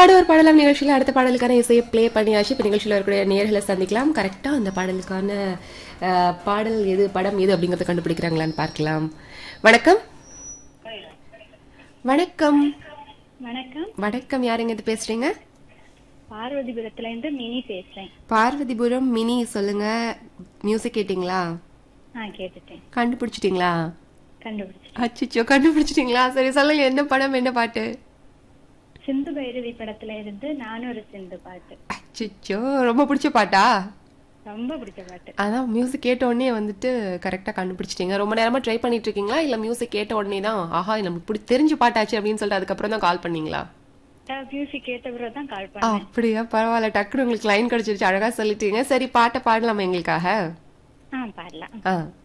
பாடுவர் பாடலாம் நிகழ்ச்சியில் அடுத்த பாடலுக்கான இசையை ப்ளே பண்ணியாச்சு இப்போ நிகழ்ச்சியில் இருக்கக்கூடிய நேர்களை சந்திக்கலாம் கரெக்டாக அந்த பாடலுக்கான அஹ், பாடல் எது படம் எது அப்படிங்கறத கண்டுபிடிக்கிறாங்களான்னு பார்க்கலாம் வணக்கம் வணக்கம் வணக்கம் வணக்கம் யாருங்க இது பேசுறீங்க பார்வதிபுரத்துல இருந்து மினி பேசுறேன் பார்வதிபுரம் மினி சொல்லுங்க மியூசிக் கேட்டிங்களா ஆ கேட்டுட்டேன் கண்டுபிடிச்சிட்டீங்களா கண்டுபிடிச்சேன் அச்சிச்சோ கண்டுபிடிச்சிட்டீங்களா சரி சொல்லுங்க என்ன படம் என்ன பாட்டு சிந்து பைரவி படத்துல இருந்து நானும் ஒரு சிந்து பாட்டு அச்சிச்சோ ரொம்ப பிடிச்ச பாட்டா ரொம்ப பிடிச்ச பாட்டு அதான் மியூசிக் கேட்ட உடனே வந்துட்டு கரெக்டா கண்டுபிடிச்சிட்டீங்க ரொம்ப நேரமா ட்ரை பண்ணிட்டு இருக்கீங்களா இல்ல மியூசிக் கேட்ட உடனே தான் ஆஹா இது நமக்கு பிடி தெரிஞ்ச பாட்டாச்சு அப்படின்னு சொல்லிட்டு அதுக்கப்புறம் தான் கால் பண்ணீங்களா மியூசிக் கேட்ட பிறகு தான் கால் பண்ணேன் அப்படியா பரவாயில்ல டக்குனு உங்களுக்கு லைன் கிடைச்சிருச்சு அழகா சொல்லிட்டீங்க சரி பாட்டை பாடலாமா எங்களுக்காக ஆ பாடலாம் ஆ